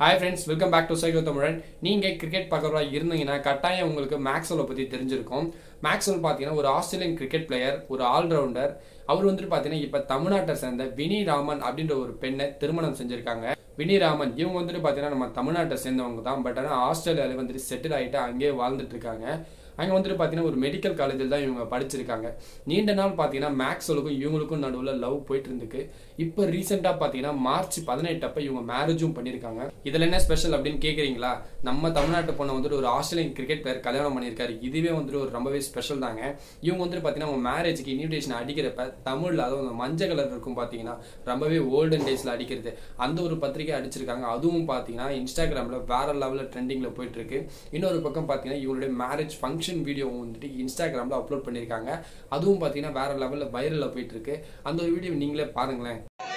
hi friends welcome back to psycho Tamizhan நீங்கள் cricket பார்க்குறவா இருந்தீங்கன்னா கட்டாயம் உங்களுக்கு மேக்ஸ்வெலை பற்றி தெரிஞ்சிருக்கும் மேக்ஸ்வெல் பார்த்தீங்கன்னா ஒரு ஆஸ்திரேலியன் கிரிக்கெட் பிளேயர் ஒரு ஆல்ரவுண்டர் அவர் வந்துட்டு பார்த்தீங்கன்னா இப்போ தமிழ்நாட்டை சேர்ந்த வினி ராமன் அப்படின்ற ஒரு பெண்ணை திருமணம் செஞ்சிருக்காங்க வினி ராமன் இவங்க வந்துட்டு பார்த்தீங்கன்னா நம்ம தமிழ்நாட்டை சேர்ந்தவங்க தான் பட் ஆனால் ஆஸ்திரேலியாவில் வந்துட்டு செட்டில் ஆகிட்டு அங்கேயே வாழ்ந்துட்டு இருக்காங்க அங்கே வந்துட்டு பார்த்தீங்கன்னா ஒரு மெடிக்கல் காலேஜில் தான் இவங்க படிச்சிருக்காங்க நீண்ட நாள் பார்த்தீங்கன்னா மேக்ஸ்வலுக்கும் இவங்களுக்கும் நடுவில் லவ் போயிட்டு இருந்துக்கு இப்போ ரீசெண்டாக பார்த்தீங்கன்னா மார்ச் பதினெட்டு அப்போ இவங்க மேரேஜும் பண்ணியிருக்காங்க இதில் என்ன ஸ்பெஷல் அப்படின்னு கேட்குறீங்களா நம்ம தமிழ்நாட்டு பொண்ணை வந்துட்டு ஒரு ஆஸ்திரேலியன் கிரிக்கெட் பிளேயர் கல்யாணம் பண்ணியிருக்காரு இதுவே வந்துட்டு ஒரு ரொம்பவே ஸ்பெஷல் தாங்க இவங்க வந்துட்டு பார்த்தீங்கன்னா அவங்க மேரேஜுக்கு இன்விடேஷன் அடிக்கிறப்ப தமிழில் அதுவும் அந்த மஞ்சள் கலர் இருக்கும் பார்த்தீங்கன்னா ரொம்பவே ஓல்டன் டேஸில் அடிக்கிறது அந்த ஒரு பத்திரிக்கை அடிச்சிருக்காங்க அதுவும் பார்த்தீங்கன்னா இன்ஸ்டாகிராமில் வேற லெவலில் ட்ரெண்டிங்கில் போயிட்டு இருக்கு இன்னொரு பக்கம் பார்த்தீங்கன்னா இவங்களுடைய மேரேஜ் ஃபங்க்ஷன் வீடியோ வந்துட்டு இன்ஸ்டாகிராமில் அப்லோட் பண்ணியிருக்காங்க அதுவும் பார்த்தீங்கன்னா வேற லெவலில் வைரலில் போயிட்டு இருக்கு அந்த ஒரு வீடியோ நீங்களே பாருங்களேன்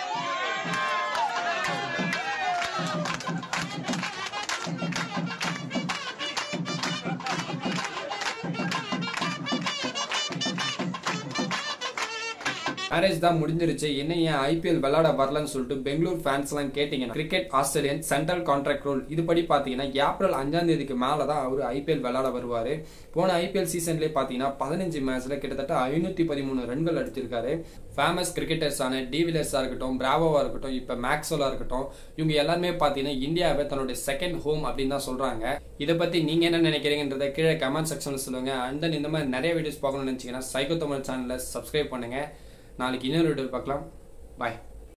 மேரேஜ் தான் முடிஞ்சிருச்சு என்ன ஏன் ஐபிஎல் விளையாட வரலன்னு சொல்லிட்டு பெங்களூர் ஃபேன்ஸ்லாம் கேட்டீங்கன்னா cricket Australian central contract rule இதுபடி பார்த்தீங்கன்னா ஏப்ரல் அஞ்சாம் தேதிக்கு மேலே தான் அவர் ஐபிஎல் விளையாட வருவார் போன ஐபிஎல் சீசன்லேயே பார்த்தீங்கன்னா பதினஞ்சு மேட்ச்ல கிட்டத்தட்ட ஐநூற்றி பதிமூணு ரன்கள் அடிச்சிருக்காரு ஃபேமஸ் கிரிக்கெட்டர்ஸான டிவிலர்ஸாக இருக்கட்டும் பிராவோவாக இருக்கட்டும் இப்போ மேக்ஸோலாக இருக்கட்டும் இவங்க எல்லாருமே பார்த்தீங்கன்னா இந்தியாவை தன்னுடைய செகண்ட் ஹோம் அப்படின்னு தான் சொல்கிறாங்க இதை பற்றி நீங்கள் என்ன நினைக்கிறீங்கன்றதை கீழே கமெண்ட் செக்ஷனில் சொல்லுங்கள் அண்ட் தென் இந்த மாதிரி நிறைய வீடியோஸ் பார்க்கணும்னு நினச்சிங்கன்னா சைக்கோ தமிழ் சேனலை சப்ஸ்கிரைப் பண்ணுங்கள் நாளைக்கு இன்னொரு வீடியோ பார்க்கலாம் பாய்